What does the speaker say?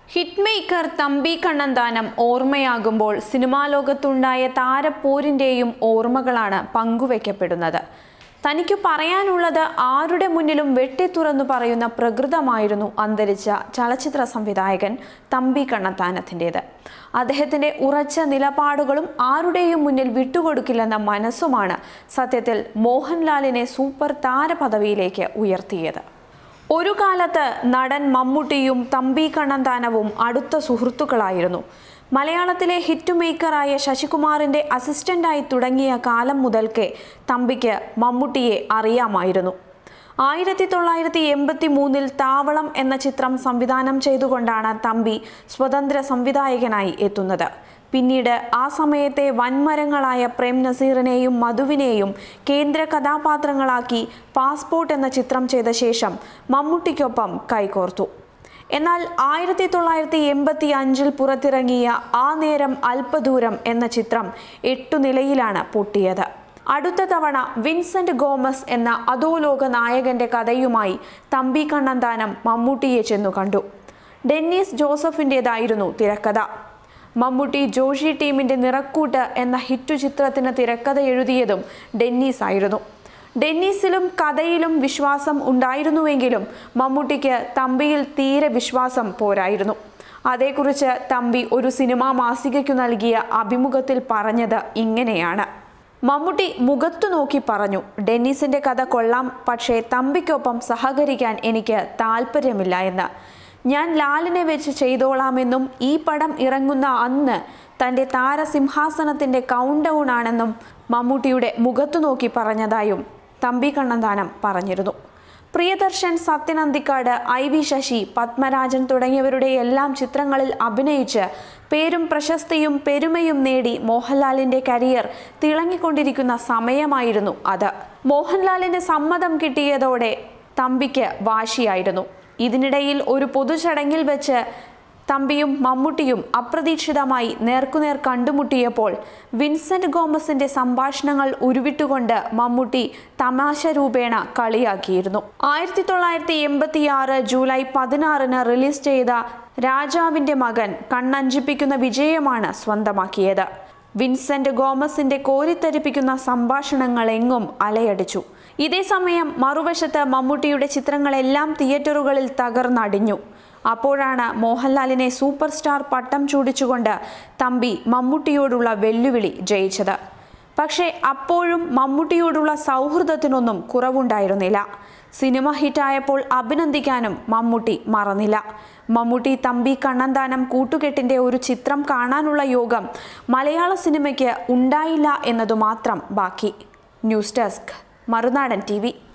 hit maker Thampi Kannanthanam ഓർമ്മയാകുമ്പോൾ cinema ലോകത്തുണ്ടായ താരപ്പോരിൻ്റെയും ഓർമ്മകളാണ് പങ്കുവയ്ക്കപ്പെടുന്നത് തനിക്ക് പറയാനുള്ളത് ആരുടെ മുന്നിലും വെട്ടിത്തുറന്നു പറയുന്ന പ്രകൃതമായിരുന്നു അന്തരിച്ച ചലച്ചിത്ര സംവിധായകൻ തമ്പി കണ്ണന്താനത്തിൻ്റെത് അദ്ദേഹത്തിൻ്റെ ഉറച്ച നിലപാടുകളും ആരുടെയും മുന്നിൽ വിട്ടുകൊടുക്കില്ലെന്ന മനസ്സുമാണ് സത്യത്തിൽ മോഹൻലാലിനെ സൂപ്പർ താരപദവിയിലേക്ക് ഉയർത്തിയത് ഒരു കാലത്ത് നടൻ മമ്മൂട്ടിയും തമ്പി കണ്ണന്താനവും അടുത്ത സുഹൃത്തുക്കളായിരുന്നു മലയാളത്തിലെ ഹിറ്റ് മേക്കറായ ശശികുമാറിന്റെ അസിസ്റ്റന്റായി തുടങ്ങിയ കാലം മുതൽക്കേ തമ്പിക്ക് മമ്മൂട്ടിയെ അറിയാമായിരുന്നു ആയിരത്തി തൊള്ളായിരത്തി എൺപത്തി മൂന്നിൽ താവളം എന്ന ചിത്രം സംവിധാനം ചെയ്തുകൊണ്ടാണ് തമ്പി സ്വതന്ത്ര സംവിധായകനായി എത്തുന്നത് പിന്നീട് ആ സമയത്തെ വൻമരങ്ങളായ പ്രേം നസീറിനെയും മധുവിനെയും കേന്ദ്ര കഥാപാത്രങ്ങളാക്കി പാസ്പോർട്ട് എന്ന ചിത്രം ചെയ്ത ശേഷം മമ്മൂട്ടിക്കൊപ്പം കൈകോർത്തു എന്നാൽ ആയിരത്തി തൊള്ളായിരത്തി എൺപത്തി അഞ്ചിൽ പുറത്തിറങ്ങിയ ആ നേരം അല്പദൂരം എന്ന ചിത്രം എട്ടു നിലയിലാണ് പൊട്ടിയത് അടുത്ത തവണ വിൻസെന്റ് ഗോമസ് എന്ന അധോലോക നായകന്റെ കഥയുമായി തമ്പി കണ്ണന്താനം മമ്മൂട്ടിയെ ചെന്നു കണ്ടു ഡെന്നീസ് ജോസഫിൻ്റെതായിരുന്നു തിരക്കഥ മമ്മൂട്ടി ജോഷി ടീമിന്റെ നിറക്കൂട്ട് എന്ന ഹിറ്റു ചിത്രത്തിന് തിരക്കഥ എഴുതിയതും ഡെന്നീസ് ആയിരുന്നു ഡെന്നീസിലും കഥയിലും വിശ്വാസം ഉണ്ടായിരുന്നുവെങ്കിലും മമ്മൂട്ടിക്ക് തമ്പിയിൽ തീരെ വിശ്വാസം പോരായിരുന്നു അതേക്കുറിച്ച് തമ്പി ഒരു സിനിമാ മാസികയ്ക്കു നൽകിയ അഭിമുഖത്തിൽ പറഞ്ഞത് ഇങ്ങനെയാണ് മമ്മൂട്ടി മുഖത്തു നോക്കി പറഞ്ഞു ഡെന്നീസിന്റെ കഥ കൊള്ളാം പക്ഷേ തമ്പിക്കൊപ്പം സഹകരിക്കാൻ എനിക്ക് താല്പര്യമില്ല എന്ന് ഞാൻ ലാലിനെ വെച്ച് ചെയ്തോളാമെന്നും ഈ പടം ഇറങ്ങുന്ന അന്ന് തൻ്റെ താരസിംഹാസനത്തിൻ്റെ കൗണ്ട് ഡൗൺ ആണെന്നും മമ്മൂട്ടിയുടെ മുഖത്തു നോക്കി പറഞ്ഞതായും തമ്പി കണ്ണന്താനം പറഞ്ഞിരുന്നു പ്രിയദർശൻ സത്യനന്ദിക്കാട് ഐ വി ശശി പത്മരാജൻ തുടങ്ങിയവരുടെ എല്ലാം ചിത്രങ്ങളിൽ അഭിനയിച്ച് പേരും പ്രശസ്തിയും പെരുമയും നേടി മോഹൻലാലിന്റെ കരിയർ തിളങ്ങിക്കൊണ്ടിരിക്കുന്ന സമയമായിരുന്നു അത് മോഹൻലാലിന് സമ്മതം കിട്ടിയതോടെ തമ്പിക്ക് വാശിയായിരുന്നു ഇതിനിടയിൽ ഒരു പൊതുചടങ്ങിൽ വെച്ച് തമ്പിയും മമ്മൂട്ടിയും അപ്രതീക്ഷിതമായി നേർക്കുനേർ കണ്ടുമുട്ടിയപ്പോൾ വിൻസെന്റ് ഗോമസിന്റെ സംഭാഷണങ്ങൾ ഉരുവിട്ടുകൊണ്ട് മമ്മൂട്ടി തമാശ രൂപേണ കളിയാക്കിയിരുന്നു ആയിരത്തി തൊള്ളായിരത്തി എൺപത്തിയാറ് ജൂലൈ പതിനാറിന് റിലീസ് ചെയ്ത രാജാവിന്റെ മകൻ കണ്ണഞ്ചിപ്പിക്കുന്ന വിജയമാണ് സ്വന്തമാക്കിയത് വിൻസെന്റ് ഗോമസിന്റെ കോരിത്തരിപ്പിക്കുന്ന സംഭാഷണങ്ങൾ എങ്ങും അലയടിച്ചു ഇതേസമയം മറുവശത്ത് മമ്മൂട്ടിയുടെ ചിത്രങ്ങളെല്ലാം തിയേറ്ററുകളിൽ തകർന്നടിഞ്ഞു അപ്പോഴാണ് മോഹൻലാലിനെ സൂപ്പർ സ്റ്റാർ പട്ടം ചൂടിച്ചുകൊണ്ട് തമ്പി മമ്മൂട്ടിയോടുള്ള വെല്ലുവിളി ജയിച്ചത് പക്ഷേ അപ്പോഴും മമ്മൂട്ടിയോടുള്ള സൗഹൃദത്തിനൊന്നും കുറവുണ്ടായിരുന്നില്ല സിനിമ ഹിറ്റായപ്പോൾ അഭിനന്ദിക്കാനും മമ്മൂട്ടി മറന്നില്ല മമ്മൂട്ടി തമ്പി കണ്ണന്താനം കൂട്ടുകെട്ടിന്റെ ഒരു ചിത്രം കാണാനുള്ള യോഗം മലയാള സിനിമയ്ക്ക് ഉണ്ടായില്ല എന്നതു മാത്രം ബാക്കി ന്യൂസ് ഡെസ്ക് മറുനാടൻ ടി